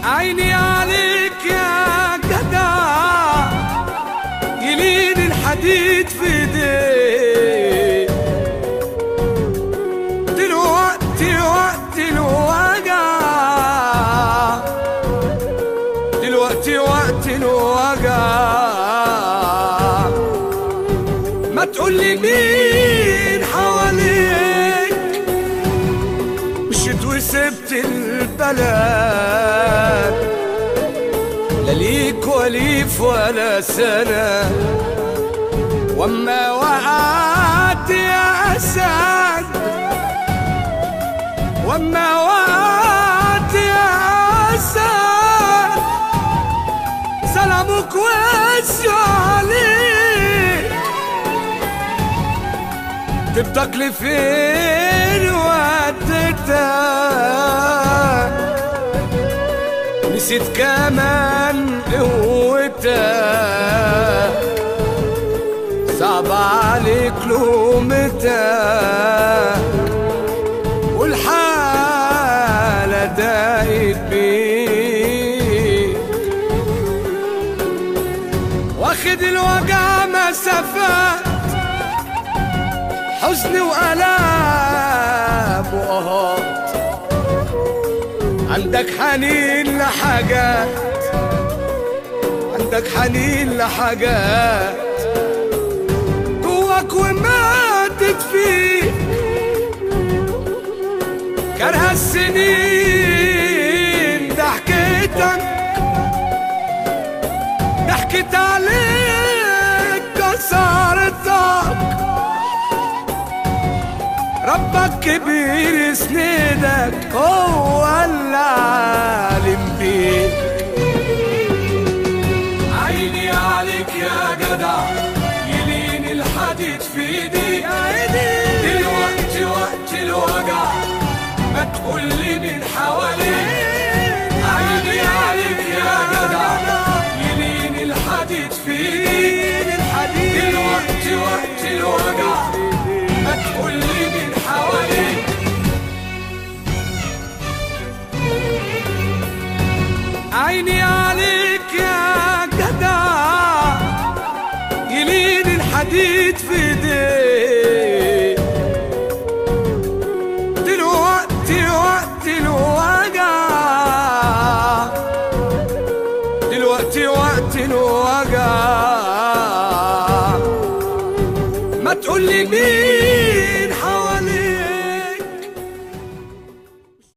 عيني عليك يا جدع يلين الحديد في ايديك دلوقتي وقت الوجع دلوقتي وقت الوجع ما تقولي مين حواليك مشيت وسبت البلد لا ليك وليف ولا سنة واما وقعت يا أسد واما وقعت يا أسد سلامك وسع عليك تبتك لفين وديتك نسيت كمان قوتك صعب عليك لومتك والحالة دايت بيك واخد الوجع مسافات حزن وألام وقهات عندك حنين لحاجات عندك حنين لحاجات جواك وماتت فيك كره السنين ضحكتك ضحكت عليك كسرتك ربك كبير يسندك هو اللي عالم بيك عيني عليك يا جدع يلين الحديد في ايديك دلوقتي وقت الوجع ما تقولي من حواليك عيني عليك يا جدع يلين الحديد في ايديك دلوقتي وقت الوجع ما تقولي من حواليك عيني عليك يا جدع يلين الحديد